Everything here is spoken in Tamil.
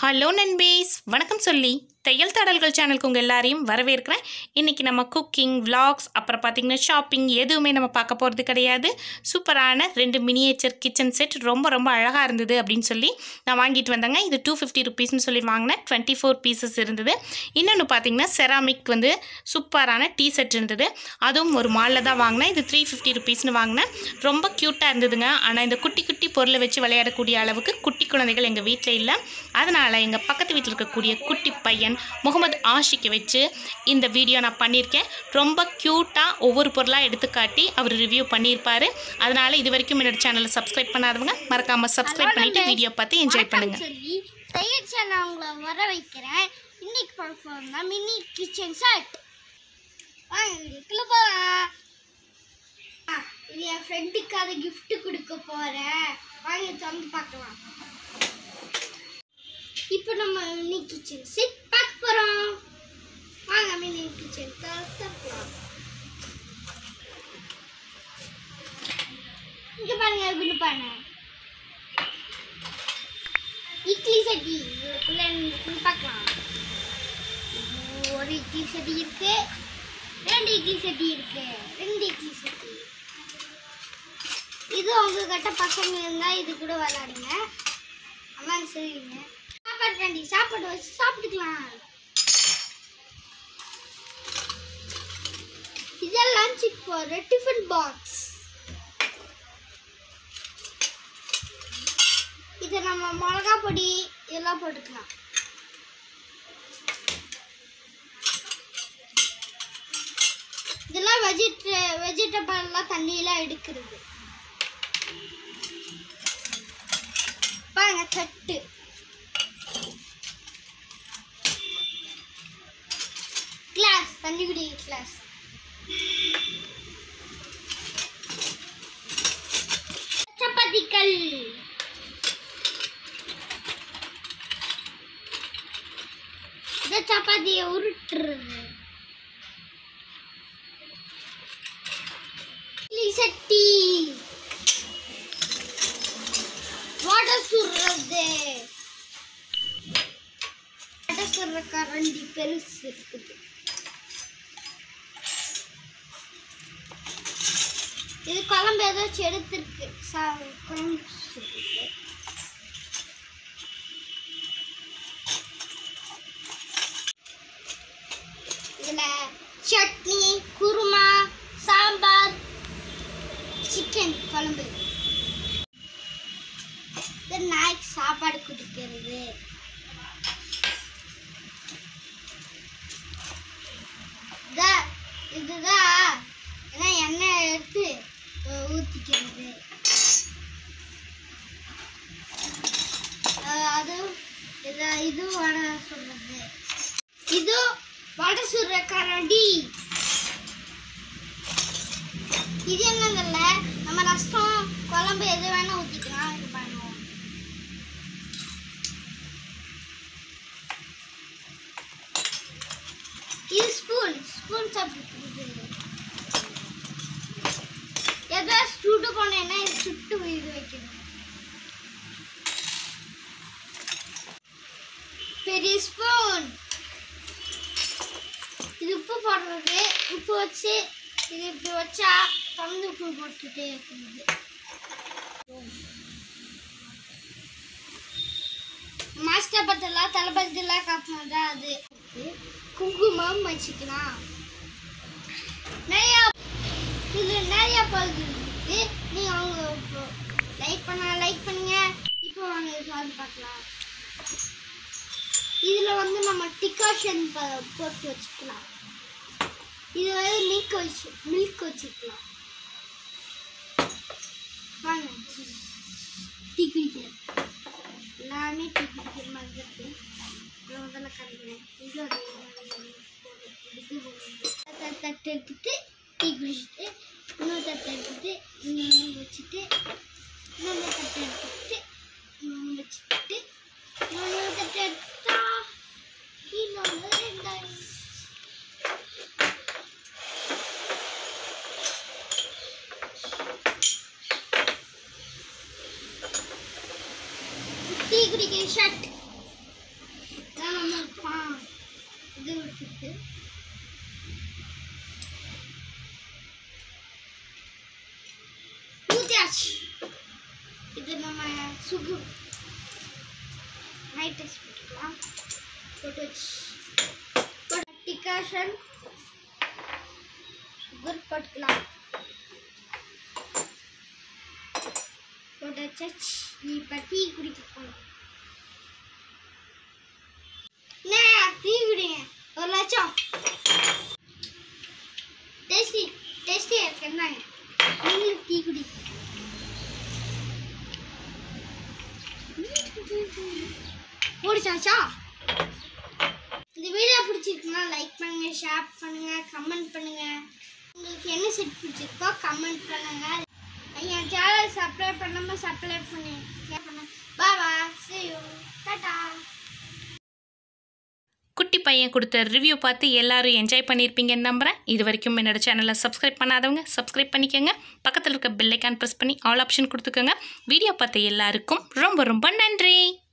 ஹலோ நண்பீஸ் வணக்கம் சொல்லி தையல் தடல்கள் சேனலுக்கு உங்கள் எல்லாரையும் வரவேற்கிறேன் இன்றைக்கி நம்ம குக்கிங் vlogs அப்புறம் பார்த்திங்கன்னா ஷாப்பிங் எதுவுமே நம்ம பார்க்க போகிறது கிடையாது சூப்பரான ரெண்டு மினியேச்சர் கிச்சன் செட் ரொம்ப ரொம்ப அழகாக இருந்தது அப்படின்னு சொல்லி நான் வாங்கிட்டு வந்தேங்க இது டூ ஃபிஃப்டி ருபீஸ்னு சொல்லி வாங்கினேன் டுவெண்ட்டி ஃபோர் பீசஸ் இருந்தது இன்னொன்று பார்த்திங்கன்னா செராமிக் வந்து சூப்பரான டீ செட் இருந்தது அதுவும் ஒரு மாலில் தான் வாங்கினேன் இது த்ரீ ஃபிஃப்டி ருபீஸ்னு வாங்கினேன் ரொம்ப க்யூட்டாக இருந்ததுங்க ஆனால் இந்த குட்டி குட்டி பொருளை வச்சு விளையாடக்கூடிய அளவுக்கு குட்டி குழந்தைகள் எங்கள் வீட்டில் இல்லை அதனால் எங்கள் பக்கத்து வீட்டில் இருக்கக்கூடிய குட்டி பையன் முகமது ஆஷிக்கு வச்சு இந்த வீடியோ நான் பண்ணியிருக்கேன் ரொம்ப க்யூட்டாக ஒவ்வொரு பொருளாக எடுத்து காட்டி அவர் ரிவ்யூ பண்ணியிருப்பார் அதனால் இது வரைக்கும் என்னோட சேனலை சப்ஸ்கிரைப் பண்ணாதவங்க மறக்காமல் சப்ஸ்கிரைப் பண்ணிவிட்டு வீடியோ பார்த்து என்ஜாய் பண்ணுங்கள் சொல்லி தையல் சேனல் உங்களை வர வைக்கிறேன் இன்னைக்கு பார்க்க போறோம்னா மினி கிச்சன் செட் வாங்க வீடியோக்குள்ள போகலாம் ஆ, இது என் ஃப்ரெண்டுக்காக gift கொடுக்க போறேன் வாங்க திறந்து பார்க்கலாம் இப்போ நம்ம மினி கிச்சன் செட் பார்க்க போறோம் வாங்க மினி கிச்சன் திறக்கலாம் இங்க பாருங்க இப்படி பாருங்க இட்லி சட்டி இதுக்குள்ள இருக்குன்னு பார்க்கலாம் ஒரு இட்லி சட்டி இருக்கு ரெண்டு இட்லி சட்டி இருக்கு ரெண்டு இட்லி சட்டி இது உங்ககிட்ட பசங்க இருந்தா இது கூட விளையாடுங்க அம்மா சரிங்க சாப்பாடு வேண்டி சாப்பாடு வச்சு சாப்பிட்டுக்கலாம் இதெல்லாம் லஞ்சுக்கு போகிற டிஃபன் பாக்ஸ் இது நம்ம மிளகா பொடி இதெல்லாம் போட்டுக்கலாம் இதெல்லாம் வெஜிட வெஜிடபிள்லாம் தண்ணியெல்லாம் எடுக்கிறது பாருங்க தட்டு கிளாஸ் தண்ணி குடி கிளாஸ் சப்பாத்தி கல் இந்த சப்பாத்தியை உருட்டுறது இட்லி சட்டி வடை சுடுறது வடை சுடுற கரண்டி பெருசு இருக்குது இது குழம்பு ஏதாச்சும் எடுத்திருக்கு சா குழம்பு சுடுறது இதுல சட்னி குருமா சாம்பார் சிக்கன் குழம்பு இது நாய்க்கு சாப்பாடு கொடுக்கிறது இதா- இதுதான் ஏன்னா எண்ணெய் எடுத்து அஹ், ஊத்திக்கிறது அஹ், அது இது இது வடை சொல்றது இது வடை சுடுற கரண்டி இது என்னங்கல்ல நம்ம ரசம் குழம்பு எது வேணா ஊத்திக்கலாம் இது பண்ணுவோம் இது ஸ்பூன் ஸ்பூன் சாப்பிட்டு எதாவது சுட்டு போனேன்னா இது சுட்டு இது வைக்கணும் பெரிய ஸ்பூன் இது உப்பு போடுறது உப்பு வச்சு இது இப்படி வச்சா கலந்து உப்பு போட்டுட்டே இருக்குது மாஸ்டர் பத்தெல்லாம் தளபதியெல்லாம் காப்பினது தான் அது குங்குமம் வச்சுக்கலாம் நிறையா இது நிறையா பகுதி இருக்கு நீங்கள் அவங்க லைக் பண்ண லைக் பண்ணுங்க இப்போ வாங்க சாப்பிட்டு பார்க்கலாம் இதில் வந்து நம்ம டிகாஷன் போட்டு வச்சுக்கலாம் இது வந்து மில்க் வச்சு மில்க் வச்சுக்கலாம் வாங்க டீ குடிக்கிறேன் எல்லாமே டீ குடிக்கிற மாதிரி தான் இருக்கு அப்புறம் முதல்ல கரைக்கிறேன் இது அது இது தட்டு தட்டு எடுத்துட்டு டீ குடிச்சிட்டு இன்னொரு தட்டு எடுத்துட்டு இன்னொன்று வச்சுட்டு இன்னொரு தட்டு எடுத்துட்டு இன்னொன்று வச்சுட்டு இன்னொரு தட்டு எடுத்தா இன்னொன்று ரெண்டாயிரம் டீ குடிக்கிற ஷர்ட் ஊற்றியாச்சு இது நம்ம சுகு நைட் டெஸ்ட் போட்டுக்கலாம் போட்டு வச்சு டிகாஷன் சுகர் போட்டுக்கலாம் போட்டு வச்சாச்சு நீ இப்போ டீ குடிக்க போகணும் என்ன டீ குடிங்க ஒரு லட்சம் டேஸ்டி டேஸ்டியாக இருக்கு என்னங்க நீங்களும் டீ குடி பிடிச்சாச்சா இந்த வீடியோ பிடிச்சிருக்குன்னா லைக் பண்ணுங்க ஷேர் பண்ணுங்க கமெண்ட் பண்ணுங்க உங்களுக்கு என்ன செட் பிடிச்சிருக்கோ கமெண்ட் பண்ணுங்க என் சேனல் சப்ஸ்கிரைப் பண்ணாம சப்ஸ்கிரைப் பண்ணி பா பா see you டாடா குட்டி பையன் கொடுத்த ரிவ்யூ பார்த்து எல்லாரும் என்ஜாய் பண்ணியிருப்பீங்கன்னு நம்புகிறேன் இது வரைக்கும் என்னோட சேனலை சப்ஸ்கிரைப் பண்ணாதவங்க சப்ஸ்கிரைப் பண்ணிக்கோங்க பக்கத்தில் இருக்க பெல்லைக்கான் ப்ரெஸ் பண்ணி ஆல் ஆப்ஷன் கொடுத்துக்கோங்க வீடியோ பார்த்த எல்லாருக்கும் ரொம்ப ரொம்ப நன்றி